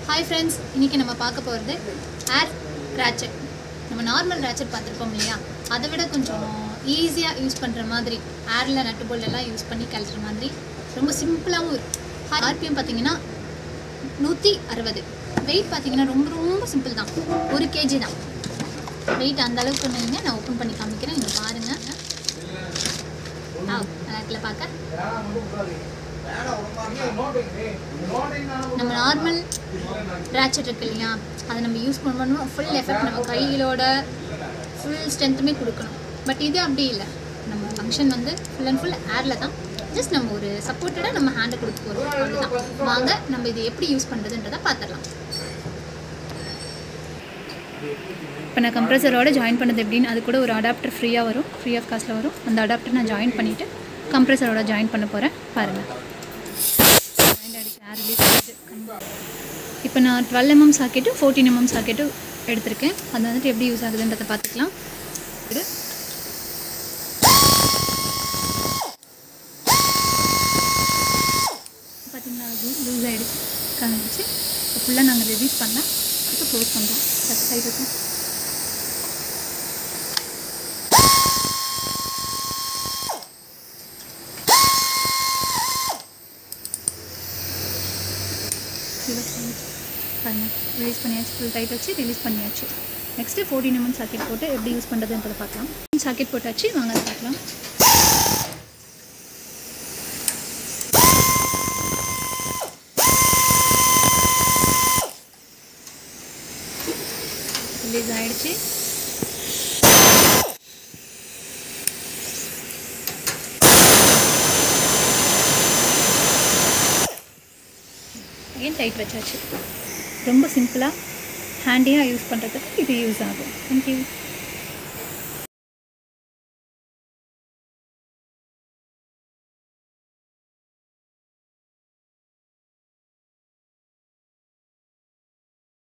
hi friends இன்றைக்கி நம்ம பார்க்க போகிறது ஏர் ரேச்சட் நம்ம நார்மல் ரேச்சட் பார்த்துருப்போம் இல்லையா அதை விட கொஞ்சம் ஈஸியாக யூஸ் பண்ணுற மாதிரி ஏரில் நட்டு போல்டெல்லாம் யூஸ் பண்ணி கழட்டுற மாதிரி ரொம்ப சிம்பிளாகவும் இருக்கும் ஆர்பிஎம் பார்த்தீங்கன்னா நூற்றி அறுபது வெயிட் பார்த்தீங்கன்னா ரொம்ப ரொம்ப சிம்பிள் தான் ஒரு கேஜி தான் வெயிட் அந்த அளவுக்கு பண்ணீங்க நான் ஓப்பன் பண்ணி காமிக்கிறேன் இங்கே பாருங்கள் ஆ நல்லா இருக்குல்ல பார்க்க நம்ம நார்மல் ரேச்சட் இருக்கு இல்லையா அதை நம்ம யூஸ் பண்ணணும் ஃபுல் எஃபெக்ட் நம்ம கைகளோட ஃபுல் ஸ்ட்ரென்த்துமே கொடுக்கணும் பட் இது அப்படி இல்லை நம்ம ஃபங்க்ஷன் வந்து ஃபுல் அண்ட் ஃபுல் ஏரில் தான் ஜஸ்ட் நம்ம ஒரு சப்போர்ட்டடாக நம்ம ஹேண்டை கொடுக்க போகிறோம் அவ்வளோதான் வாங்க நம்ம இது எப்படி யூஸ் பண்ணுறதுன்றதை பார்த்துடலாம் இப்போ நான் கம்ப்ரஸரோட ஜாயின் பண்ணது எப்படின்னு அது கூட ஒரு அடாப்டர் ஃப்ரீயாக வரும் ஃப்ரீ ஆஃப் காஸ்ட்டில் வரும் அந்த அடாப்டர் நான் ஜாயின் பண்ணிவிட்டு கம்ப்ரஸரோட ஜாயின் பண்ண போகிறேன் பாருங்கள் இப்போ நான் twelve mm socket fourteen mm socket எடுத்திருக்கேன் அது வந்துட்டு எப்படி யூஸ் ஆகுதுன்றதை பார்த்துக்கலாம் இது பார்த்தீங்களா அது லூஸ் ஆகிடுச்சு காமிச்சு இப்போ ஃபுல்லாக நாங்கள் ரிலீஸ் பண்ணேன் இப்போ க்ளோஸ் பண்ணுறோம் சைடு இருக்கும் பாருங்க ரிலீஸ் பண்ணியாச்சு ஃபுல் டைட் வச்சு ரிலீஸ் பண்ணியாச்சு நெக்ஸ்ட்டு ஃபோர்டீன் எம்எம் சாக்கெட் போட்டு எப்படி யூஸ் பண்ணுறதுன்றதை பார்க்கலாம் சாக்கெட் போட்டாச்சு வாங்க அதை பார்க்கலாம் ரிலீஸ் ஆயிடுச்சு அகைன் டைட் வச்சாச்சு ரொம்ப சிம்பிளாக ஹேண்டியாக யூஸ் பண்ணுறதுக்கு இது யூஸ் ஆகும் தேங்க்யூ